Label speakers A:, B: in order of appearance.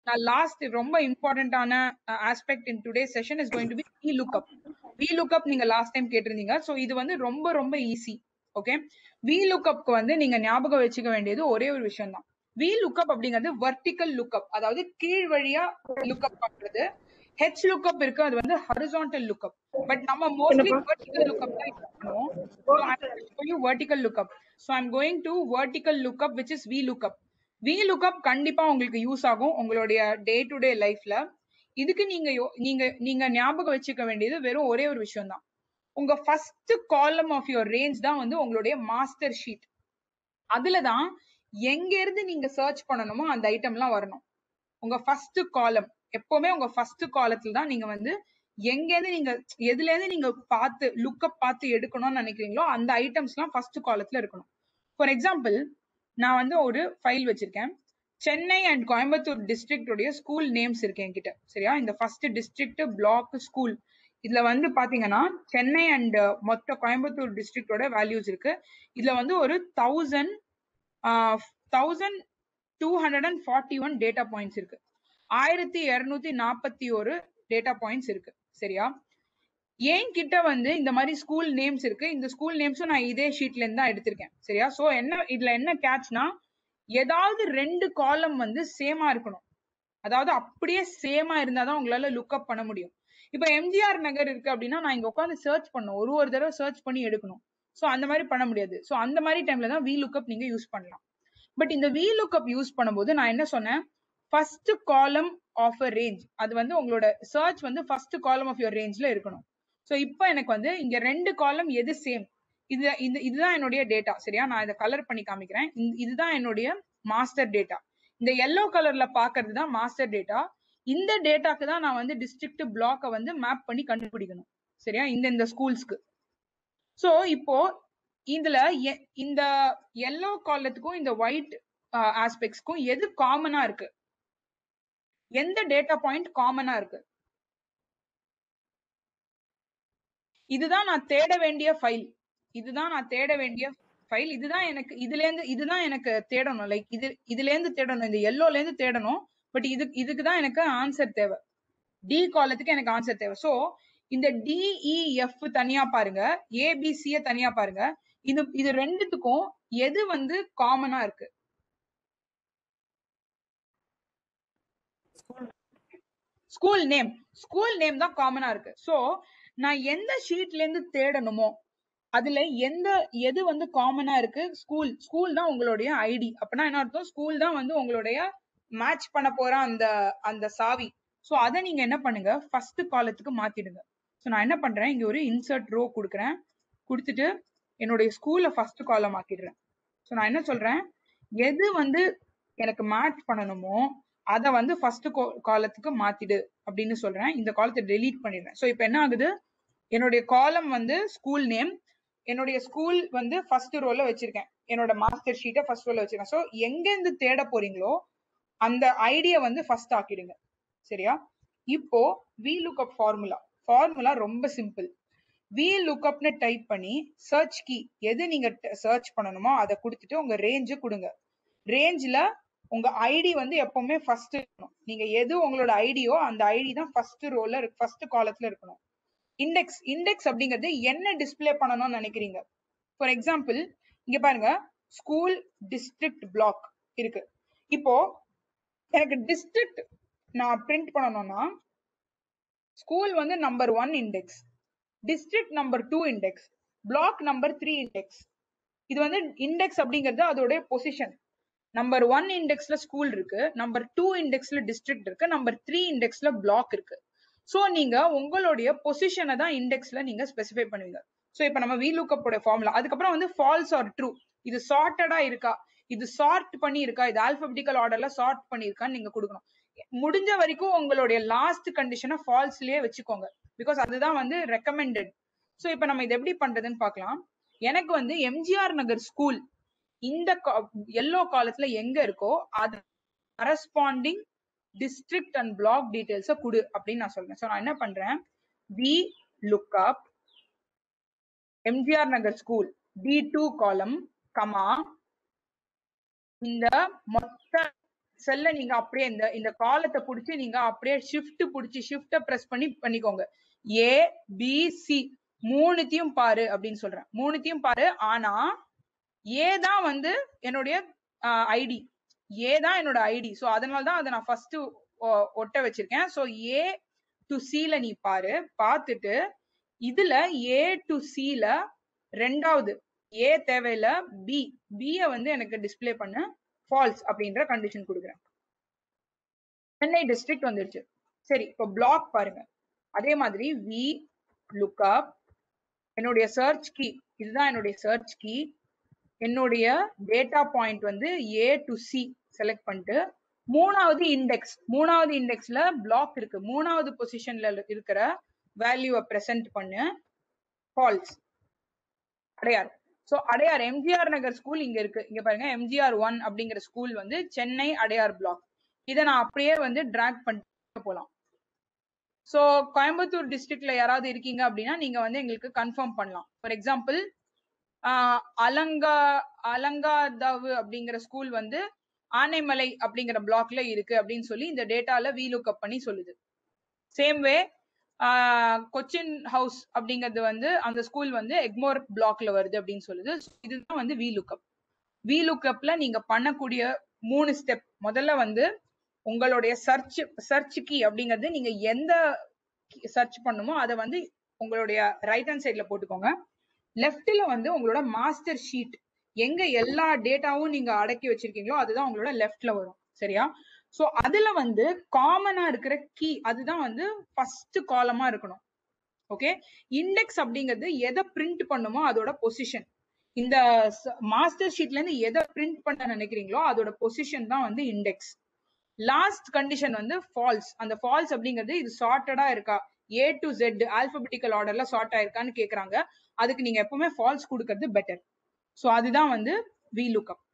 A: நான் லாஸ்ட் ரொம்ப இம்பார்ட்டன்டான aspect in today session is going to be V lookup V lookup நீங்க last time கேட்டிருந்தீங்க ஸோ இது வந்து ரொம்ப ரொம்ப ஈஸி ஓகே வி லுக்அப்க்கு வந்து நீங்க ஞாபகம் வச்சுக்க வேண்டியது ஒரே ஒரு விஷயம் தான் வி லுக்அப் அப்படிங்கிறது வெர்டிக்கல் லுக்அப் அதாவது கீழ் வழியா லுக்அப் பண்றது ஹெச் லுக்அப் இருக்கு அது வந்து ஹரிசான்டல் லுக்அப் பட் நம்ம மோஸ்ட்லி வெர்டிக்கல் லுக்அப் தான் யூஸ் பண்ணுவோம் vertical lookup so I'm going to vertical lookup which is V lookup V lookup கண்டிப்பா உங்களுக்கு யூஸ் ஆகும் உங்களுடைய டே டு டே லைஃப்ல இதுக்கு நீங்க யோ- நீங்க நீங்க ஞாபகம் வச்சுக்க வேண்டியது வெறும் ஒரே ஒரு விஷயம் தான் உங்க first column of your range தான் வந்து உங்களுடைய மாஸ்டர் ஷீட் அதுல தான் எங்க இருந்து நீங்க சர்ச் பண்ணணுமோ அந்த ஐட்டம்லாம் வரணும் உங்க ஃபர்ஸ்ட் காலம் எப்பவுமே உங்க ஃபர்ஸ்ட் காலத்துல தான் நீங்க வந்து எங்க இருந்து நீங்க எதுல இருந்து நீங்க பார்த்து லுக்கப் பார்த்து எடுக்கணும்னு நினைக்கிறீங்களோ அந்த ஐட்டம்ஸ்லாம் ஃபர்ஸ்ட் காலத்துல இருக்கணும் ஃபார் எக்ஸாம்பிள் நான் வந்து ஒரு ஃபைல் வச்சிருக்கேன் சென்னை அண்ட் கோயம்புத்தூர் டிஸ்ட்ரிக்ட் உடைய ஸ்கூல் நேம்ஸ் இருக்கு என்கிட்ட சரியா இந்த ஃபர்ஸ்ட் டிஸ்ட்ரிக்ட் பிளாக் ஸ்கூல் இதுல வந்து பாத்தீங்கன்னா சென்னை அண்ட் மொத்த கோயம்புத்தூர் டிஸ்ட்ரிக்டோட வேல்யூஸ் இருக்கு இதுல வந்து ஒரு thousand thousand two hundred and forty one data points இருக்கு ஆயிரத்தி இருநூத்தி நாற்பத்தி ஒரு டேட்டா பாயிண்ட்ஸ் இருக்கு சரியா என் கிட்ட வந்து இந்த மாதிரி ஸ்கூல் நேம்ஸ் இருக்கு இந்த ஸ்கூல் நேம்ஸும் நான் இதே ஷீட்ல இருந்து தான் எடுத்திருக்கேன் சரியா சோ என்ன இதுல என்ன கேட்ச்னா ஏதாவது ரெண்டு காலம் வந்து சேமா இருக்கணும் அதாவது அப்படியே சேமா இருந்தாதான் உங்களால லுக்அப் பண்ண முடியும் இப்ப எம்ஜிஆர் நகர் இருக்கு அப்படின்னா நான் இங்க உட்காந்து சர்ச் பண்ணணும் ஒரு ஒரு தடவை சர்ச் பண்ணி எடுக்கணும் சோ அந்த மாதிரி பண்ண முடியாது சோ அந்த மாதிரி டைம்ல தான் வி லுக்அப் நீங்க யூஸ் பண்ணலாம் பட் இந்த வி லுக்அப் யூஸ் பண்ணும்போது நான் என்ன சொன்னேன் first column of a range அது வந்து உங்களோட சர்ச் வந்து ஃபர்ஸ்ட் காலம் ஆஃப் யுவர் ரேஞ்ச்ல இருக்கணும் ஸோ இப்போ எனக்கு வந்து இங்க ரெண்டு காலம் எது சேம் இது இது இதுதான் என்னுடைய டேட்டா சரியா நான் இதை கலர் பண்ணி காமிக்கிறேன் இந்த- இதுதான் என்னுடைய மாஸ்டர் டேட்டா இந்த எல்லோ கலர்ல பாக்குறது தான் மாஸ்டர் டேட்டா இந்த டேட்டாக்கு தான் நான் வந்து டிஸ்ட்ரிக்ட் பிளாக்கை வந்து மேப் பண்ணி கண்டுபிடிக்கணும் சரியா இந்த இந்த ஸ்கூல்ஸ்க்கு ஸோ இப்போ இதுல எ- இந்த எல்லோ காலத்துக்கும் இந்த ஒயிட் ஆஸ்பெக்ட்ஸ்க்கும் எது காமனா இருக்கு எந்த டேட்டா பாயிண்ட் காமனா இருக்கு இதுதான் நான் தேட வேண்டிய ஃபைல் இதுதான் நான் தேட வேண்டிய ஃபைல் இதுதான் எனக்கு இதுல இருந்து இதுதான் எனக்கு தேடணும் லைக் இது இதுல இருந்து தேடணும் இந்த எல்லோல இருந்து தேடணும் பட் இது இதுக்கு தான் எனக்கு ஆன்சர் தேவை டி காலத்துக்கு எனக்கு ஆன்சர் தேவை சோ இந்த டிஇஎஃப் தனியா பாருங்க ஏபிசிய தனியா பாருங்க இது இது ரெண்டுத்துக்கும் எது வந்து காமனா இருக்கு ஸ்கூல் நேம் ஸ்கூல் நேம் தான் காமனா இருக்கு சோ நான் எந்த ஷீட்ல இருந்து தேடணுமோ அதுல எந்த எது வந்து காமனா இருக்கு ஸ்கூல் ஸ்கூல் தான் உங்களுடைய ஐடி அப்படின்னா என்ன அர்த்தம் ஸ்கூல் தான் வந்து உங்களுடைய மேட்ச் பண்ண போற அந்த அந்த சாவி சோ அதை நீங்க என்ன பண்ணுங்க ஃபர்ஸ்ட் காலத்துக்கு மாத்திடுங்க சோ நான் என்ன பண்றேன் இங்க ஒரு இன்சர்ட் ரோ கொடுக்குறேன் கொடுத்துட்டு என்னுடைய ஸ்கூல்ல ஃபர்ஸ்ட் காலம் ஆக்கிடுறேன் சோ நான் என்ன சொல்றேன் எது வந்து எனக்கு மேட்ச் பண்ணணுமோ அதை வந்து ஃபர்ஸ்ட் காலத்துக்கு மாத்திடு அப்படின்னு சொல்றேன் இந்த காலத்தை டெலீட் பண்ணிடுறேன் சோ இப்போ என்ன ஆகுது என்னுடைய காலம் வந்து ஸ்கூல் நேம் என்னுடைய ஸ்கூல் வந்து ஃபர்ஸ்ட் ரோல வச்சிருக்கேன் என்னோட மாஸ்டர் ஷீட்டை ஃபர்ஸ்ட் ரோல வச்சிருக்கேன் ஸோ எங்க இருந்து தேட போறீங்களோ அந்த ஐடியா வந்து ஃபர்ஸ்ட் ஆக்கிடுங்க சரியா இப்போ வி லுக்அப் ஃபார்முலா ஃபார்முலா ரொம்ப சிம்பிள் வி லுக்அப்னு டைப் பண்ணி சர்ச் கீ எது நீங்க சர்ச் பண்ணணுமோ அதை கொடுத்துட்டு உங்க ரேஞ்சு கொடுங்க ரேஞ்சில் உங்க ஐடி வந்து எப்பவுமே ஃபர்ஸ்ட் இருக்கணும் நீங்க எது உங்களோட ஐடியோ அந்த ஐடி தான் ஃபர்ஸ்ட் ரோல ஃபர்ஸ்ட் காலத்துல இருக்கணும் இண்டெக்ஸ் இண்டெக்ஸ் அப்படிங்கிறது என்ன டிஸ்ப்ளே பண்ணணும்னு நினைக்கிறீங்க ஃபார் எக்ஸாம்பிள் இங்க பாருங்க ஸ்கூல் டிஸ்ட்ரிக்ட் பிளாக் இருக்கு இப்போ எனக்கு டிஸ்ட்ரிக்ட் நான் பிரிண்ட் பண்ணணும்னா ஸ்கூல் வந்து number one index district number two index block number three index இது வந்து இண்டெக்ஸ் அப்படிங்கிறது அதோட பொசிஷன் நம்பர் ஒன் இண்டெக்ஸ்ல ஸ்கூல் இருக்கு நம்பர் டூ இண்டெக்ஸ்ல டிஸ்ட்ரிக்ட் இருக்கு நம்பர் த்ரீ இண்டெக்ஸ்ல பிளாக் இருக்கு ஸோ நீங்க உங்களுடைய பொசிஷனை தான் இண்டெக்ஸ்ல நீங்க ஸ்பெசிஃபை பண்ணுவீங்க ஸோ இப்போ நம்ம வி லுக்கப்போட ஃபார்முலா அதுக்கப்புறம் வந்து ஃபால்ஸ் ஆர் ட்ரூ இது சார்ட்டடா இருக்கா இது சார்ட் பண்ணி இருக்கா இது ஆல்பபெட்டிக்கல் ஆர்டர்ல சார்ட் பண்ணியிருக்கான்னு நீங்க கொடுக்கணும் முடிஞ்ச வரைக்கும் உங்களுடைய லாஸ்ட் கண்டிஷனை ஃபால்ஸ்லயே வச்சுக்கோங்க பிகாஸ் அதுதான் வந்து ரெக்கமெண்டட் ஸோ இப்போ நம்ம இது எப்படி பண்றதுன்னு பார்க்கலாம் எனக்கு வந்து எம்ஜிஆர் நகர் ஸ்கூல் இந்த எல்லோ காலத்துல எங்க இருக்கோ அது கரஸ்பாண்டிங் டிஸ்ட்ரிக்ட் அண்ட் பிளாக் டீடைல்ஸை கொடு அப்படின்னு நான் சொல்றேன் ஸோ நான் என்ன பண்றேன் V look up MGR Nagar school D two column comma இந்த மொத்த செல்ல நீங்க அப்படியே இந்த இந்த காலத்தை புடிச்சு நீங்க அப்படியே ஷிஃப்ட் புடிச்சு ஷிஃப்ட பிரஸ் பண்ணி பண்ணிக்கோங்க ஏ பி சி மூணுத்தையும் பாரு அப்படின்னு சொல்றேன் மூணுத்தையும் பாரு ஆனா ஏ தான் வந்து என்னுடைய ஐடி ஏ தான் என்னோட ஐடி ஸோ அதனால தான் அதை நான் ஃபர்ஸ்ட் ஒட்ட வச்சிருக்கேன் ஸோ ஏ டு சில நீ பாரு பார்த்துட்டு இதுல ஏ டு சில ரெண்டாவது ஏ தேவையில்ல பி பிய வந்து எனக்கு டிஸ்ப்ளே பண்ண ஃபால்ஸ் அப்படின்ற கண்டிஷன் கொடுக்குறேன் சென்னை டிஸ்ட்ரிக்ட் வந்துருச்சு சரி இப்போ பிளாக் பாருங்க அதே மாதிரி வி லுக்அப் என்னுடைய சர்ச் கீ இதுதான் என்னுடைய சர்ச் கீ என்னுடைய டேட்டா பாயிண்ட் வந்து ஏ டு சி செலக்ட் பண்ணிட்டு மூணாவது இண்டெக்ஸ் மூணாவது இண்டெக்ஸ்ல பிளாக் இருக்கு மூணாவது பொசிஷன்ல இருக்கிற வேல்யூவை பிரசன்ட் பண்ணு false Adyar so Adyar MGR Nagar school இங்க இருக்கு இங்க பாருங்க எம்ஜிஆர் ஒன் அப்படிங்கிற ஸ்கூல் வந்து சென்னை அடையார் பிளாக் இதை நான் அப்படியே வந்து டிராக் பண்ணிட்டு போலாம் ஸோ கோயம்புத்தூர் டிஸ்ட்ரிக்ட்ல யாராவது இருக்கீங்க அப்படின்னா நீங்க வந்து எங்களுக்கு கன்ஃபார்ம் பண்ணலாம் ஃபார் எக்ஸாம்பிள் அலங்கா அலங்காதவு அப்படிங்கிற ஸ்கூல் வந்து ஆனைமலை அப்படிங்கிற பிளாக்ல இருக்கு அப்படின்னு சொல்லி இந்த டேட்டால வி லுக்அப் பண்ணி சொல்லுது சேம் வே கொச்சின் ஹவுஸ் அப்படிங்கிறது வந்து அந்த ஸ்கூல் வந்து எக்மோர் பிளாக்ல வருது அப்படின்னு சொல்லுது இதுதான் வந்து வி லுக்அப் வி லுக்அப்ல நீங்க பண்ணக்கூடிய மூணு ஸ்டெப் முதல்ல வந்து உங்களுடைய சர்ச் சர்ச் கீ அப்படிங்கிறது நீங்க எந்த சர்ச் பண்ணுமோ அதை வந்து உங்களுடைய ரைட் ஹேண்ட் சைட்ல போட்டுக்கோங்க லெஃப்ட்ல வந்து உங்களோட மாஸ்டர் ஷீட் எங்க எல்லா டேட்டாவும் நீங்க அடக்கி வச்சிருக்கீங்களோ அதுதான் உங்களோட லெஃப்ட்ல வரும் சரியா சோ அதுல வந்து காமனா இருக்கிற கீ அதுதான் வந்து ஃபர்ஸ்ட் காலமா இருக்கணும் ஓகே இண்டெக்ஸ் அப்படிங்கிறது எதை பிரிண்ட் பண்ணுமோ அதோட பொசிஷன் இந்த மாஸ்டர் ஷீட்ல இருந்து எதை பிரிண்ட் பண்ண நினைக்கிறீங்களோ அதோட பொசிஷன் தான் வந்து இண்டெக்ஸ் லாஸ்ட் கண்டிஷன் வந்து ஃபால்ஸ் அந்த ஃபால்ஸ் அப்படிங்கிறது இது சார்ட்டடா இருக்கா ஏ டு ஜெட் ஆல்பபெட்டிக்கல் ஆர்டர்ல சார்ட் ஆயிருக்கான்னு கேக்குறாங்க அதுக்கு நீங்க எப்பவுமே ஃபால்ஸ் கொடுக்கறது பெட்டர் ஸோ அதுதான் வந்து வி லுக்அப்